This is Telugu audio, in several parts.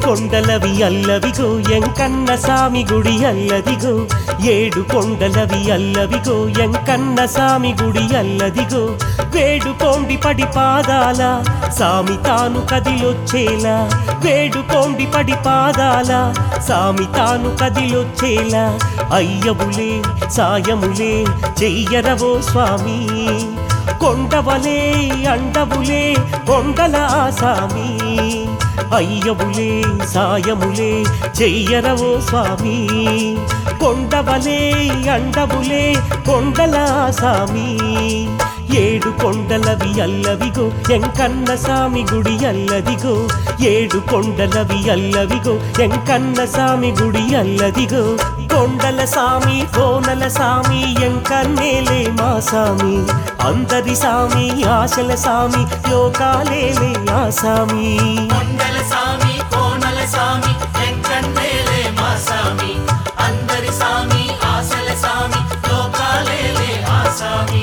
కొండలవి అల్లవిగో ఎంకన్న సామి గుడి అల్లదిగో ఏడు కొండలవి అల్లవిగో ఎంకన్న సామి గుడి అల్లదిగో వేడు కొండి పడి పాదాల సామి తాను కదిలొచ్చేలా వేడు కొండి పడి పాదాల సామి తాను కదిలొచ్చేలా అయ్యవులే సాయములే చెయ్యరవో స్వామి కొండవలే అండవులే కొండల ఆసామి అయ్యవులే సాయములే చెయ్యరవో స్వామి కొండవలే అండవులే కొండల ఆసామి ఏడు కొండలవి అల్లవిగో ఎంకన్న సామి గుడి అల్లదిగో ఏడు కొండలవి అల్లవిగో ఎంకన్న సామి గుడి అల్లదిగో కొండల సామి కోనల సామి ఎంకన్నేలే మా సామి అందరి సామి ఆశల సామి లోకాలేలే ఆ సామి కొండల సామి కోనల సామి వెంకన్నేలే మా సామి అందరి సామి ఆశల సామి లోకాలేలే ఆ సామి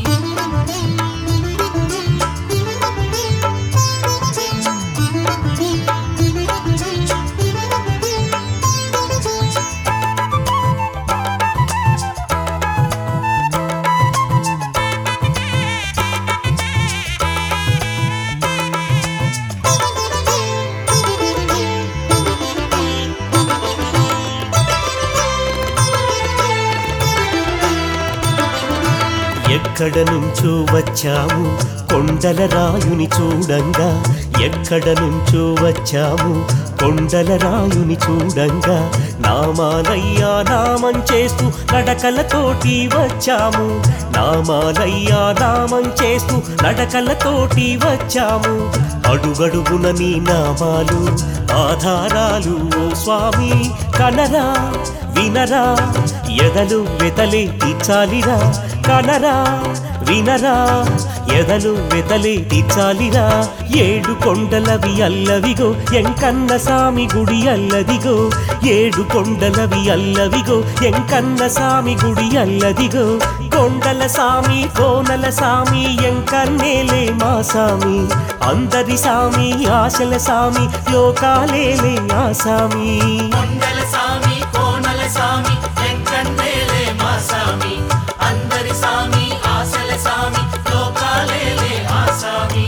ఎక్కడ నుంచో వచ్చాము కొండల రాయుని చూడంగా ఎక్కడ నుంచో వచ్చాము కొండల రాయుని చూడంగా నామాలయ్యా నామం చేస్తూ నడకలతోటి వచ్చాము నామాలయ్యా నామం చేస్తూ నడకలతోటి వచ్చాము అడుగడుగున నీ నామాలు ఆధారాలు ఓ స్వామి కనరా వినరా ఎదలు వెతలే తీర్చాలిరా కనరా వినరా ఎదలు వెతలే తీర్చాలిరా ఏడు కొండలవి అల్లవిగో ఎంకన్న సామి గుడి అల్లదిగో ఏడు కొండలవి అల్లవిగో ఎంకన్న సామి గుడి అల్లదిగో కొండల సామి కోనల సామి ఎంకన్నేలే మా సామి అందరి సామి ఆశల సామి లోకాలేలే ఆ సామి కొండల సామి కోనల సామి వెంకన్నేలే మా సామి అందరి సామి ఆశల సామి లోకాలేలే ఆ సామి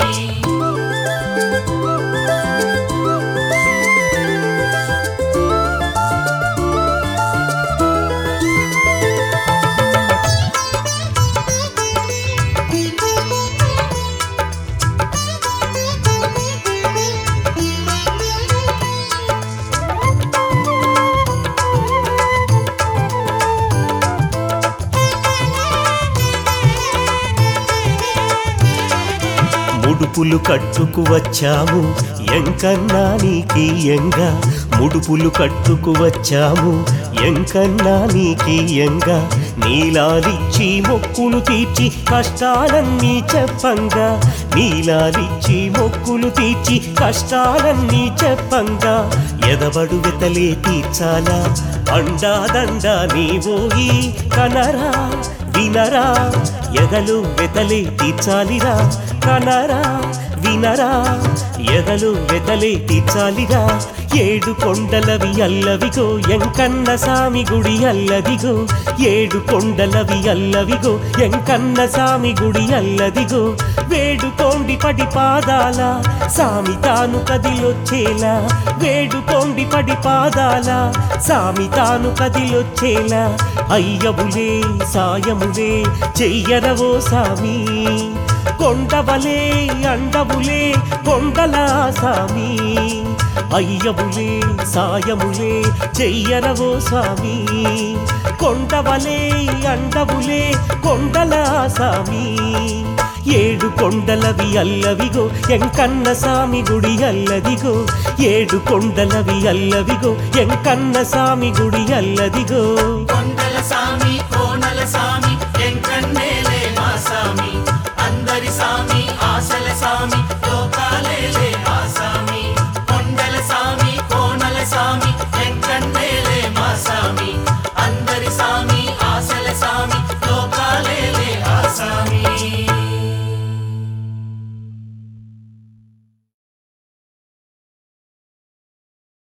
ముడుపులు కట్టుకు వచ్చాము ఎంకన్నా నీకి ఎంగా ముడుపులు కట్టుకు వచ్చాము ఎంకన్నా నీకి ఎంగా నీలాలిచ్చి మొక్కులు తీర్చి కష్టాలన్నీ చెప్పంగా నీలాలిచ్చి మొక్కులు తీర్చి కష్టాలన్నీ చెప్పంగా ఎదబడు వెతలే తీర్చాలా అండాదండ నీవోయి కనరా వినరా ఎదలు వెతలే తీర్చాలిరా కనరా వినరా ఎదలు వెతలే తీర్చాలిరా ఏడు కొండలవి అల్లవిగో ఎంకన్న సామి గుడి అల్లదిగో ఏడు కొండలవి అల్లవిగో ఎంకన్న సామి గుడి అల్లదిగో వేడు కొండి పడి పాదాల సామి తాను కదిలొచ్చేలా వేడు కొండి పడి పాదాల సామి తాను కదిలొచ్చేలా అయ్యవులే సాయములే చెయ్యరవో సామి కొండవలే అండవులే కొండల సామి అయ్యవులే సాయములే చెయ్యరవో స్వామి కొండవలే అండవులే కొండల సామి ఏడు కొండలవి అల్లవిగో ఎంకన్న సామి గుడి అల్లదిగో ఏడు కొండలవి అల్లవిగో ఎంకన్న సామి గుడి అల్లదిగో కొండల సామి కోనల సామి వెంకన్నేలే మా సామి అందరి సామి ఆశల సామి